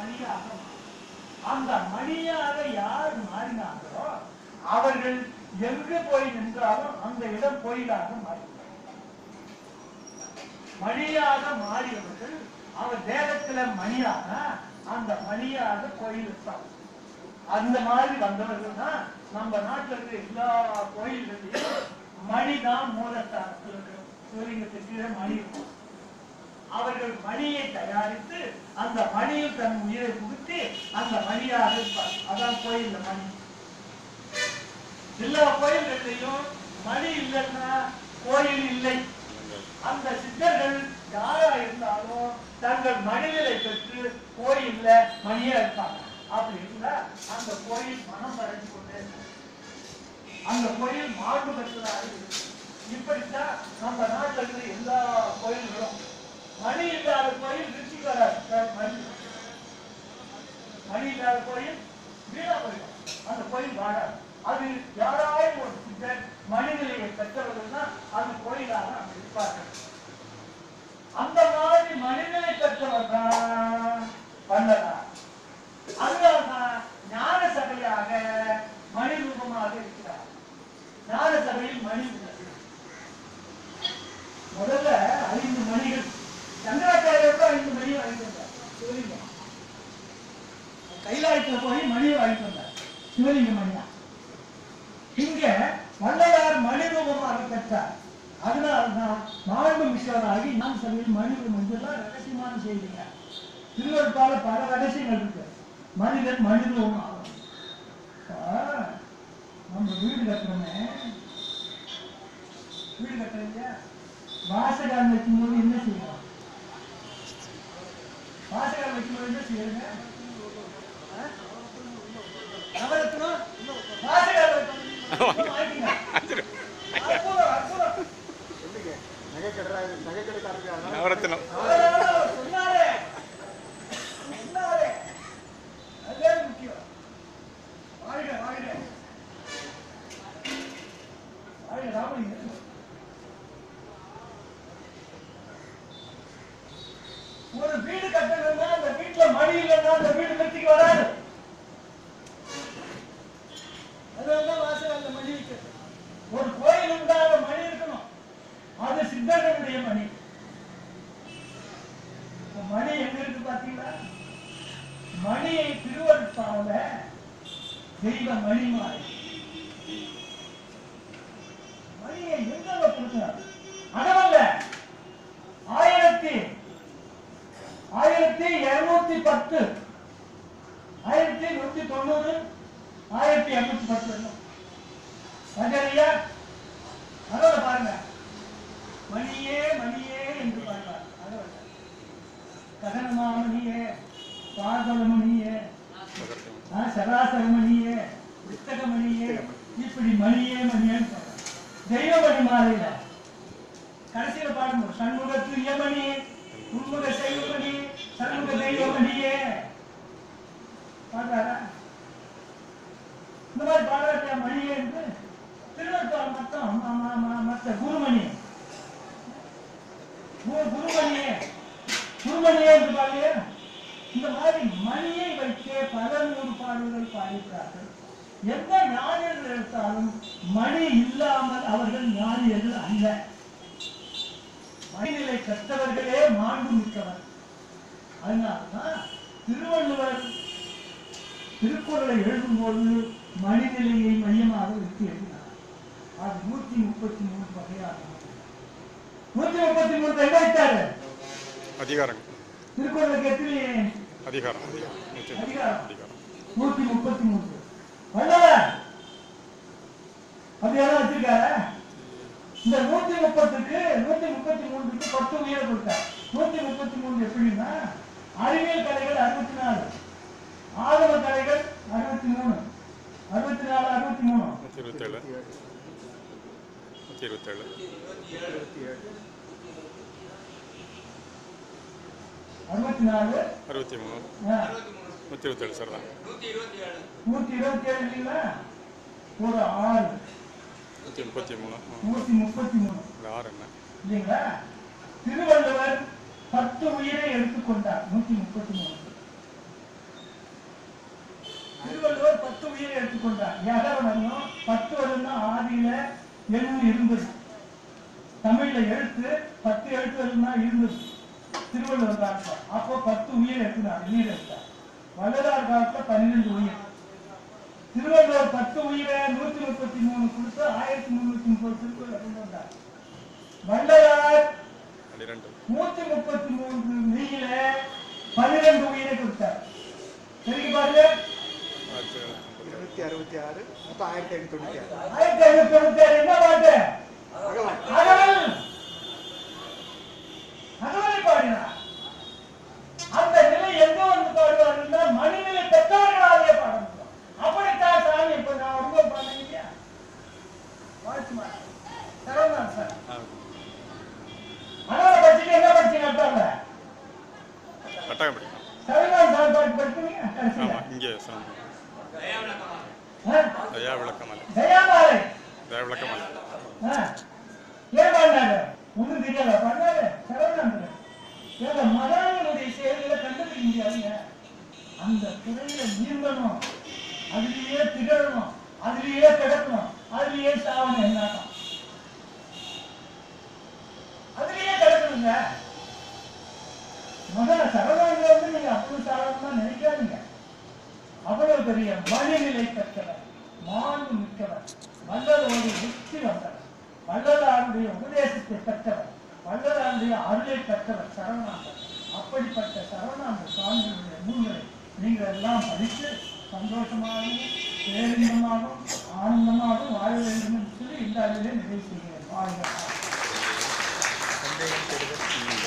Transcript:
மணியாக மாறும். அந்த மணியாக யார் மாறினார்களோ அவர்கள் எங்கு போய் நின்றாலும் அந்த இடம் கோயிலாக மாறிவிடும் மணியாக மாறியவர்கள் அவர் தேகத்துல மணியாக அந்த மணியாக கோயில் இருப்பாங்க அந்த மாதிரி வந்தவர்கள் தான் நம்ம நாட்டுல இருக்கிற எல்லா கோயில்கள்லயும் மணிதான் மூலஸ்தானத்தில் இருக்கிற சிவலிங்கத்துக்கு கீழே மணி இருக்கும் அவர்கள் மணியை தயாரித்து அந்த மணியில் தன் உயிரை புகுத்தி அந்த மணியாக இருப்பார் அதான் கோயில்ல மணி எல்லா கோயில்கள்லையும் மணி இல்லைன்னா கோயில் இல்லை அந்த சித்தர்கள் யாரா இருந்தாலும் தங்கள் மனிதரை பெற்று கோயில்ல மணியா இருப்பாங்க அப்படி இருந்தா அந்த கோயில் மனம் வரைஞ்சு கொண்டே இருக்கும். அந்த கோயில் மாண்பு பெற்றதாக இருக்கும் இப்படித்தான் நம்ம நாட்டில் இருக்கிற எல்லா கோயில்களும் மணி இல்லாத கோயில் ருச்சி வராது மணி மணி இல்லாத கோயில் வீணா போயிடும் அந்த கோயில் வாழாது அது யாராயும் ஒரு சித்தர் மனிதனையை பெற்றவர்கள்னா அது கோயிலாக அங்க இருப்பார்கள் அந்த மாதிரி மனிதனை பெற்றவர் தான் பண்ணலாம் அதனால்தான் ஞான சபையாக மணி ரூபமாக இருக்கிறார் ஞான சபையில் மணி உள்ளது முதல்ல ஐந்து மணிகள் சங்கராச்சாரியருக்கு ஐந்து மணி வாங்கிட்டு வந்தார் சிவலிங்கம் கைலாயத்துல போய் மணி வாங்கிட்டு வந்தார் சிவலிங்க மணியா இங்க வள்ளையார் மணி ரூபமாக பெற்றார் அதனால்தான் மாண்பு மிஸ்வராகி நான் சபையில் மணி ரூபம் இதெல்லாம் ரகசியமான செய்திங்க திருவருப்பால பல ரகசியங்கள் இருக்கு மனிதன் மணி ரூபம் ஆகும் இப்ப நம்ம வீடு கட்டுறோமே வீடு கட்டுறீங்க வாசகால் வைக்கும்போது என்ன செய்யணும் வாசகால் வைக்கும்போது என்ன செய்யணுங்க ஆ? நவரத்னம் வாசகால் வைக்கணும் வாங்கிக்கங்க. அற்புதம், அற்புதம். நகை கடை நகை கடைக்காரங்க நவரத்தினம் அவ்வளவுதான் சொன்னாரே. சொன்னாரே. அதுவே முக்கியம். வாழ்க, வாழ்க. வாழ்க ராமலிங்கம். ஒரு வீடு கட்டணும்னா அந்த வீட்டுல மணி இல்லைன்னா அந்த வீடு நிறுத்திக்கு வராது அதனாலதான் வாசல் அந்த மணி வைக்கிறது ஒரு கோயில் உண்டாக மணி இருக்கணும் அது சித்தர்களுடைய மணி இப்ப மணி எங்க இருக்கு பாத்தீங்களா மணியை திருவருட்பாவில தெய்வ மணி மாறி மணியை எங்க கொடுக்கிறார் அதவல்ல ஆயிரத்தி ஆயிரத்தி இருநூத்தி பத்து ஆயிரத்தி நூத்தி தொண்ணூறு ஆயிரத்தி இருநூத்தி பத்து சரியா அதோட பாருங்க மணியே மணியே என்று பாடுவார் அதோட ககனமாமணியே பாதலமணியே ஆ, சராசரமணியே புத்தகமணியே இப்படி மணியே மணியேன்னு பாடுறார். தெய்வமணி மாலையில கடைசியில பாடும்போது சண்முக துரியமணி உண்முக செய்வமணி சண்முக தெய்வமணியே பாடுறாரா இந்த மாதிரி பாடுறாட்டியா மணியே என்று திருவள்ளுவர் மொத்தம் ம- ம- ம- மற்ற குருமணி குரு- குருமணியே குருமணியே என்று பாடிய இந்த மாதிரி மணியை வைத்தே பல நூறு பாடல்கள் பாடியிருக்கிறார்கள் எந்த ஞானியர்கள் எடுத்தாலும் மணி இல்லாமல் அவர்கள் ஞானியர்கள் அல்ல மணிநிலை கற்றவர்களே மாண்பு மிக்கவர் அதனால்தான் திருவள்ளுவர் திருக்குறளை எழுதும்போது மணிநிலையை மையமாக வைத்து எழுதினார் அது நூத்தி முப்பத்தி மூணு வகையாக நூத்தி முப்பத்தி மூணு எங்க வைத்தாரு அதிகாரம் திருக்குறளுக்கு எத்தனை அதிகாரம் அதிகாரம் நூற்றி அதிகாரம். அதிகாரம் நூத்தி முப்பத்தி மூணு வல்லவர் அது யாரும் வச்சிருக்காரு இந்த நூத்தி முப்பத்துக்கு நூத்தி முப்பத்தி மூணுக்கு பத்து உயிரை கொடுத்தார் நூத்தி முப்பத்தி மூணு எப்படின்னா அறிவியல் கலைகள் அறுபத்தி நாலு ஆகம கலைகள் அறுபத்தி மூணு அறுபத்தி நாலு அறுபத்தி மூணு நூற்றி இருபத்தேழு நூற்றி இருபத்தேழு அறுபத்தி நாலு அறுபத்தி மூணு ஆ, நூற்றி இருபத்தேழு சார் தான் நூத்தி இருபத்தி ஏழு இல்லைங்களா ஒரு ஆறு நூற்றி முப்பத்தி மூணு ஆ. நூத்தி முப்பத்தி மூணு இந்த ஆறு என்ன இல்லைங்களா திருவள்ளுவர் பத்து உயிரை எடுத்துக்கொண்டார் நூத்தி முப்பத்தி மூணு உயிரை எடுத்துக்கொண்டார் யகவர்ணம் பத்து வருடம் ஆதியில எழுந்து இருந்தது தமிழ்ல எழுத்து பத்து எழுத்து வருடம் தான் இருந்தது திருவள்ளுவர் காலத்துல அப்போ பத்து உயிர் எடுத்துனார் உயிர் எடுத்தார் வள்ளலார் காலத்துல பன்னிரெண்டு உயிர் திருவள்ளுவர் பத்து உயிரை நூத்தி முப்பத்தி மூணு கொடுத்து ஆயிரத்தி முன்னூத்தி முப்பது திருக்குறள் கொண்டு வந்தார் வள்ளலார் பன்னிரெண்டு நூத்தி முப்பத்தி மூன்று மெய்யில பன்னிரெண்டு உயிரை கொடுத்தார் சரிங்க பாருங்க ஆயிரத்தி இருநூத்தி அறுபத்தி ஆறு மொத்தம் ஆயிரத்தி ஐநூத்தி தொண்ணூத்தி ஆறு ஆயிரத்தி ஐநூத்தி தொண்ணூத்தி ஆறு என்ன பாட்டு அகவல் அகவல் அகவலை பாடினார் அந்த நிலை எங்க வந்து பாடுவாருன்னா மனிதனை பெற்றவர்களாலே பாட முடியும் அப்படித்தான் சாமி இப்ப நான் ரொம்ப பாடுறேன் இல்லையா வாழ்த்துமா சரவணன் சார் அகவலை படிச்சுட்டு என்ன படிச்சீங்க அப்பாங்க கட்டாயம் படிக்கணும் சரவணன் சார் பாட்டு படிச்சீங்க கடைசியில ஆமாம் இங்கே சொன்னோம் ஆ? தயா விளக்கமலை தயாபாலை தயா விளக்கமலை ஆ. ஏன் பண்ணாரு ஒண்ணும் தெரியாத பண்ணாரு சரவணன் ஏங்க மகான்களுடைய செயல்களை கண்டுபிடிக்க முடியாதுங்க அந்த துறையில நீந்தணும் அதுலயே திகழணும் அதுலயே கிடக்கணும் அதுலயே சாவணும் என்னாட்டம் அதுலயே கிடக்கணுங்க முதல்ல சரவணன் வந்து நீங்க அப்படி சாவணும் நினைக்காதீங்க அவ்வளவு பெரிய மணிநிலை பெற்றவர் மாண்பு மிக்கவர் வல்லதோடு உச்சி வந்தவர் வல்லதாருடைய உபதேசத்தை பெற்றவர் வல்லதாருடைய அருளை பெற்றவர் சரவணாந்தர் அப்படிப்பட்ட சரவணாந்த சுவாமிகளுடைய நூல்களை நீங்கள் எல்லாம் படித்து சந்தோஷமாகவும் பேரின்பமாகவும் ஆனந்தமாகவும் வாழ வேண்டும் என்று சொல்லி இந்த அளவிலே நிறைவு செய்கிறேன் வாழ்க சந்தேகம் தெரிவது